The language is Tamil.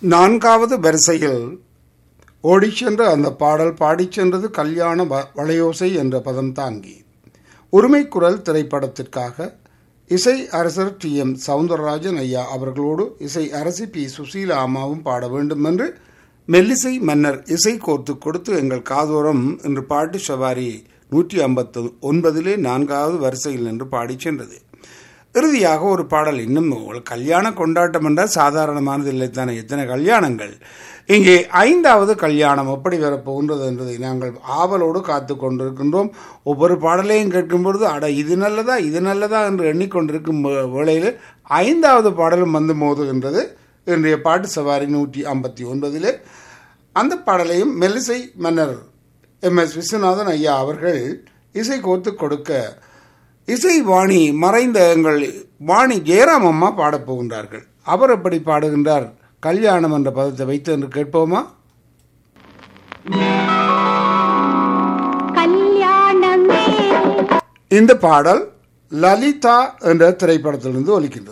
நான்காவது வரிசையில் ஓடிச்சென்ற அந்த பாடல் பாடிச் சென்றது கல்யாண வ- வளையோசை என்ற பதம் தாங்கி உரிமைக்குரல் திரைப்படத்திற்காக இசை அரசர் டி எம் சவுந்தரராஜன் ஐயா அவர்களோடு இசை அரசி பி சுசீலா அம்மாவும் பாட வேண்டும் என்று மெல்லிசை மன்னர் இசை கோர்த்து கொடுத்து எங்கள் காதோரம் என்று பாட்டு சவாரி நூற்றி ஐம்பத்து ஒன்பதிலே நான்காவது வரிசையில் நின்று பாடிச் சென்றது இறுதியாக ஒரு பாடல் இன்னும் ஒரு கல்யாண கொண்டாட்டம் என்றால் சாதாரணமானது இல்லை தானே எத்தனை கல்யாணங்கள் இங்கே ஐந்தாவது கல்யாணம் எப்படி வரப்போகின்றது என்பதை நாங்கள் ஆவலோடு காத்து கொண்டிருக்கின்றோம் ஒவ்வொரு பாடலையும் கேட்கும் பொழுது அட இது நல்லதா இது நல்லதா என்று எண்ணிக்கொண்டிருக்கும் வே- வேளையில் ஐந்தாவது பாடலும் வந்து மோதுகின்றது இன்றைய பாட்டு சவாரி நூற்றி ஐம்பத்தி ஒன்பதிலே அந்த பாடலையும் மெல்லிசை மன்னர் எம் எஸ் விஸ்வநாதன் ஐயா அவர்கள் இசை கோர்த்து கொடுக்க இசை வாணி மறைந்த எங்கள் வாணி ஜெயராம் அம்மா பாடப் போகின்றார்கள் அவர் எப்படி பாடுகின்றார் கல்யாணம் என்ற பதத்தை வைத்து என்று கேட்போமா கல்யாணமே இந்த பாடல் லலிதா என்ற திரைப்படத்திலிருந்து ஒலிக்கின்றது